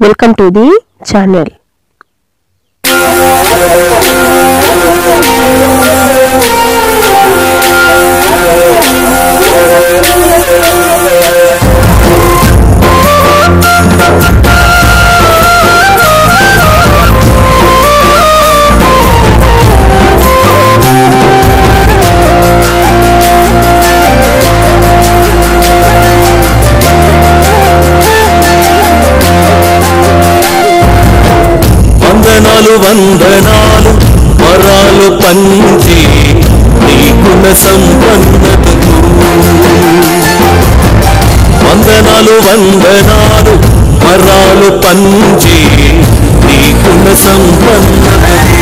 welcome to the channel వందనాలు వందనాలు వరాలు పంచి నీకున్న సంపన్నతకు వందనాలు వందనాలు వరాలు పంచి నీకున్న సంపన్నతకు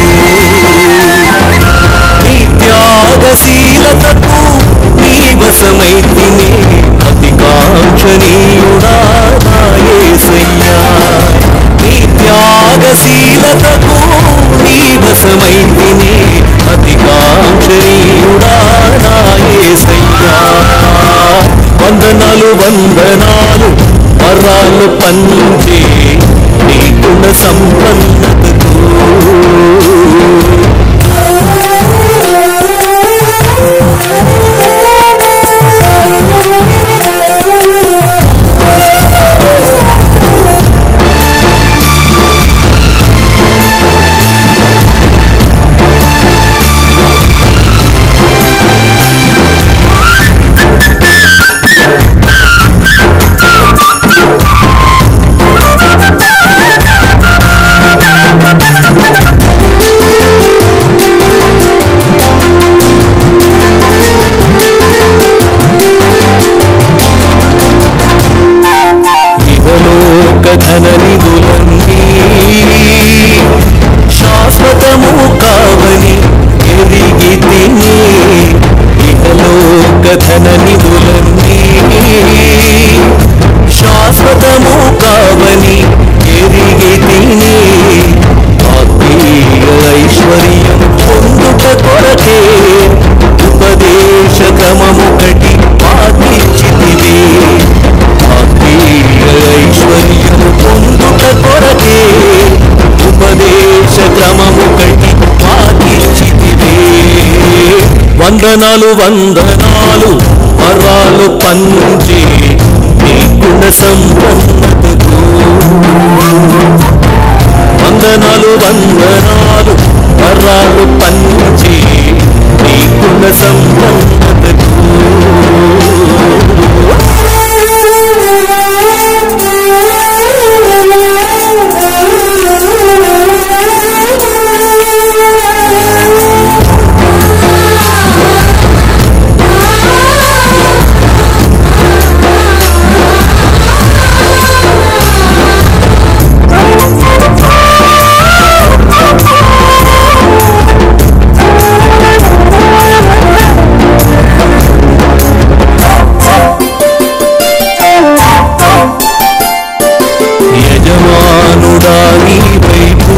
నీ త్యాగశీలతకు నీ వశమైతిని అతి కాంక్షణీయుడా నా యేసయ్యా నీ త్యాగశీలతకు నీ వశమైతిని అతి కాంక్షణీయుడా నా యేసయ్యా వందనాలు వందనాలు వరాలు పంచి నీకున్న సంపన్నతకు ఇహలోక ధన నిధులన్నీ శాశ్వతము కావని ఎరిగి తిని ఇహలోక ధన నిధులన్నీ శాశ్వతము కావని ఎరిగి తిని ఆత్మీయ ఐశ్వర్యం పొందుట కొరకే ఉపదేశ క్రమముకటి పాటించితివి ఆత్మీయ ఐశ్వర్యము పొందుట కొరకే ఉపదేశ క్రమముకటి పాటించితివి వందనాలు వందనాలు వరాలు పంచి నీ గుణ సంపన్నతకు వందనాలు వందనాలు వరాలు పంచి నీ గుణ సంపన్నతకు యజమానుడా నీ వైపు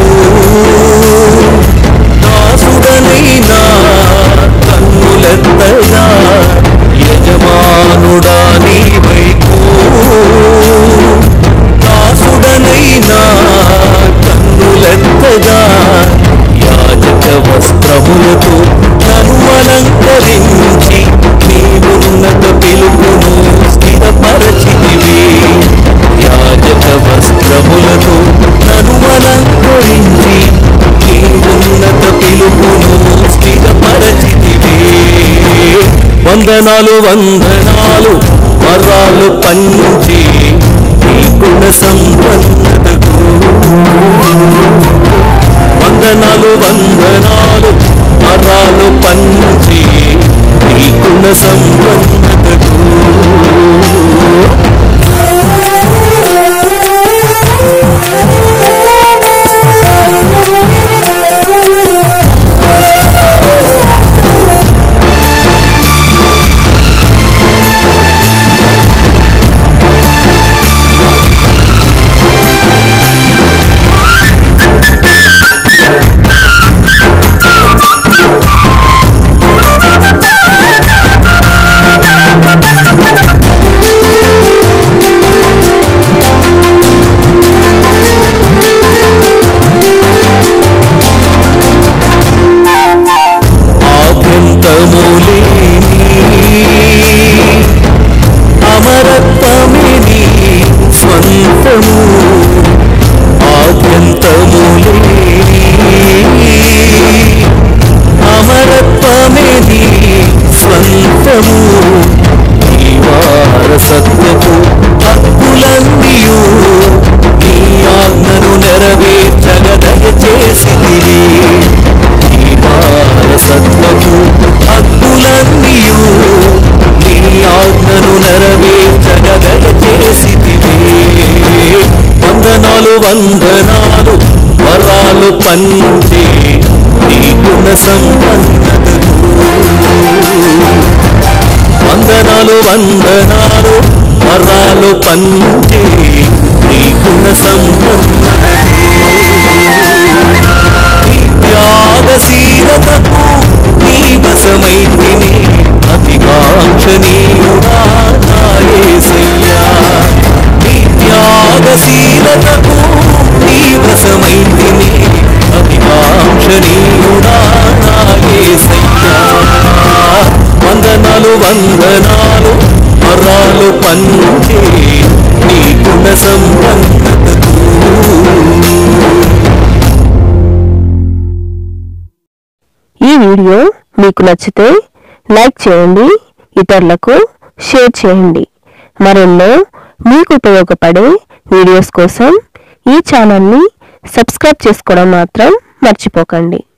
దాసుడనైనా కన్నులెత్తగా యజమానుడా నీ వైపు దాసుడనైనా కన్నులెత్తగా యాజక వస్త్రములతో నన్ను అలంకరించి నీవున్నత పిలుపును స్థిరపరచితివి యాజక వస్త్రములతో నన్ను అలంకరించి నీవున్నత పిలుపును స్థిరపరచితివి వందనాలు వందనాలు వరాలు పంచి నీ గుణ సంపన్నతకు వందనాలు వందనాలు వరాలు పంచి నీ గుణ సంపన్నతకు శాశ్వతము ఆద్యంతములే అమరత్వమే నీ స్వంతము నీ వారసత్వపు హక్కులన్నీయు నీ ఆజ్ఞను నెరవేర్చగ దయచేసితివి నీ వారసత్వపు హక్కులన్నీయు నీ ఆజ్ఞను నెరవేర్చగ దయచేసితివి వందనాలు వందనాలు వరాలు పంచే నీ గుణ సంపన్నతకు వందనాలు వందనాలు వరాలు పంచే నీ గుణ సంపన్నతకు నీ త్యాగశీలతకు నీ వశమైతిని అతికాంక్షణీయుడా నా యేసయ్యా నీ త్యాగశీలతకు నీ వశమైతిని అతికాంక్షణీయుడా నా యేసయ్యా వందనాలు వందనాలు వరాలు పంచే నీ గుణ సంపన్నతకు ఈ వీడియో మీకు నచ్చితే లైక్ చేయండి ఇతరులకు షేర్ చేయండి మరెన్నో మీకు ఉపయోగపడే వీడియోస్ కోసం ఈ ఛానల్ని సబ్స్క్రైబ్ చేసుకోవడం మాత్రం మర్చిపోకండి